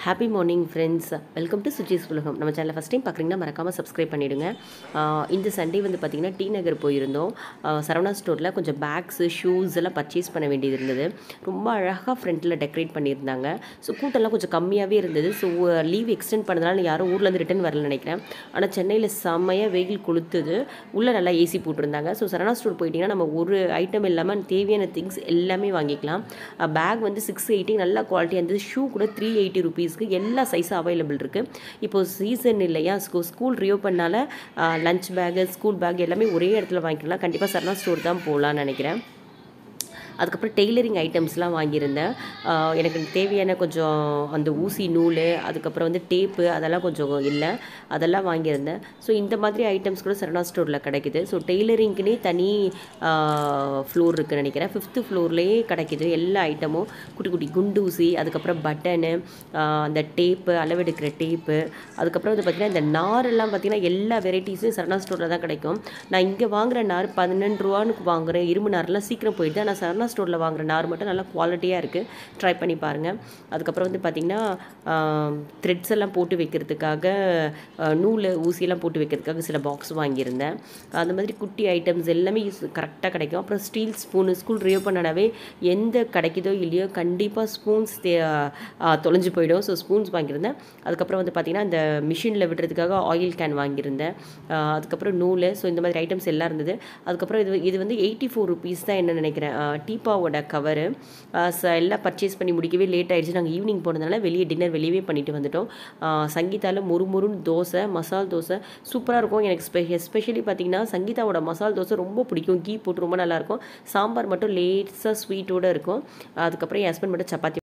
happy morning friends welcome to Suji's உலகம் நம்ம சேனலை ஃபஸ்ட் டைம் பார்க்குறீங்கன்னா மறக்காமல் சப்ஸ்கிரைப் பண்ணிவிடுங்க இந்த சண்டே வந்து பார்த்திங்கன்னா டி நகர் போயிருந்தோம் ஆஹ் சரவணா ஸ்டோரில் கொஞ்சம் பேக்ஸு ஷூஸ் எல்லாம் பர்ச்சேஸ் பண்ண வேண்டியது இருந்தது ரொம்ப அழகாக ஃப்ரண்ட்டில் டெக்கரேட் பண்ணியிருந்தாங்க ஸோ கூட்டம்லாம் கொஞ்சம் கம்மியாகவே இருந்தது ஸோ லீவ் எக்ஸ்டெண்ட் பண்ணதுனால யாரும் ஊர்லேருந்து ரிட்டன் வரல நினைக்கிறேன் ஆனால் சென்னையில் செம்மையாக வெயில் கொளுத்துது உள்ளே நல்லா ஏசி போட்டிருந்தாங்க ஸோ சரவணா ஸ்டோர் போயிட்டிங்கன்னா நம்ம ஒரு ஐட்டம் இல்லாமல் தேவையான திங்ஸ் எல்லாமே வாங்கிக்கலாம் பேக் வந்து சிக்ஸ் எயிட்டி நல்லா குவாலிட்டியாக இருந்தது ஷூ கூட த்ரீ எயிட்டி ருபீஸ்க்கு எல்லா சைஸும் அவைலபிள் இருக்குது இப்போ சீசன் இல்லையா ஸ்கூ ஸ்கூல் ரியோப்பன்னால லஞ்ச் பேகு ஸ்கூல் பேக் எல்லாமே ஒரே இடத்துல வாங்கிக்கலாம் கண்டிப்பாக சரணா ஸ்டோர் தான் போகலான்னு நினைக்கிறேன் அதுக்கப்புறம் டெய்லரிங் ஐட்டம்ஸ்லாம் வாங்கியிருந்தேன் ஆஹ் எனக்கு தேவையான கொஞ்சம் அந்த ஊசி நூல் அதுக்கப்புறம் வந்து டேப்பு அதெல்லாம் கொஞ்சம் இல்லை அதெல்லாம் வாங்கியிருந்தேன் ஸோ இந்த மாதிரி ஐட்டம்ஸ் கூட சரணா ஸ்டோரில் கிடைக்குது ஸோ டெய்லரிங்க்குனே தனி ஃப்ளோர் இருக்குன்னு நினைக்கிறேன் ஃபிஃப்த்து ஃப்ளோர்லேயே கிடைக்குது எல்லா ஐட்டமும் குட்டி குட்டி குண்டூசி அதுக்கப்புறம் பட்டனு அந்த டேப்பு அளவெடுக்கிற டேப்பு அதுக்கப்புறம் வந்து பார்த்திங்கன்னா இந்த நாரெல்லாம் பார்த்திங்கன்னா எல்லா வெரைட்டிஸும் சரணா ஸ்டோரில் தான் கிடைக்கும் நான் இங்கே வாங்குற நார் பதினெண்டு ரூபான்னு வாங்குறேன் இரும்பு நார்லாம் சீக்கிரம் போயிடுது ஆனால் சரணா ஸ்டோரில் வாங்குற நார் மட்டும் நல்லா குவாலிட்டியாக இருக்குது ட்ரை பண்ணி பாருங்கள் அதுக்கப்புறம் வந்து பார்த்திங்கன்னா த்ரெட்ஸ் எல்லாம் போட்டு வைக்கிறதுக்காக ஆஹ், நூல் ஊசியெல்லாம் போட்டு வைக்கிறதுக்காக சில பாக்ஸ் வாங்கியிருந்தேன் அந்த மாதிரி குட்டி ஐட்டம்ஸ் எல்லாமே கரெக்டாக கிடைக்கும் அப்புறம் ஸ்டீல் ஸ்பூனு ஸ்கூல் ரியோப்பன் ஆனாவே எந்த கிடைக்குதோ இல்லையோ கண்டிப்பாக ஸ்பூன்ஸ் தே ஆஹ், தொலைஞ்சு போயிடும் ஸோ ஸ்பூன்ஸ் வாங்கியிருந்தேன் அதுக்கப்புறம் வந்து பார்த்திங்கன்னா இந்த மிஷினில் விடுறதுக்காக ஆயில் கேன் வாங்கியிருந்தேன் ஆஹ், அதுக்கப்புறம் நூல் ஸோ இந்த மாதிரி ஐட்டம்ஸ் எல்லாம் இருந்தது அதுக்கப்புறம் இது இது வந்து எயிட்டி ஃபோர் ருபீஸ் தான் என்ன நினைக்கிறேன் டீப்பாவோட கவரு எல்லாம் பர்ச்சேஸ் பண்ணி முடிக்கவே லேட் ஆயிடுச்சு நாங்கள் ஈவினிங் போனதுனால வெளியே டின்னர் வெளியவே பண்ணிட்டு வந்துட்டோம் ஆஹ், சங்கீதால முறுமுறுன்னு தோசை மசால் தோசை சூப்பராக இருக்கும் எனக்கு ஸ்பெ எஸ்பெஷலி பார்த்தீங்கன்னா சங்கீதாவோட மசால் தோசை ரொம்ப பிடிக்கும் கீ போட்டு ரொம்ப நல்லாயிருக்கும் சாம்பார் மட்டும் லேட்ஸாக ஸ்வீட்டோடு இருக்கும் அதுக்கப்புறம் என் ஹஸ்பண்ட் மட்டும் சப்பாத்தி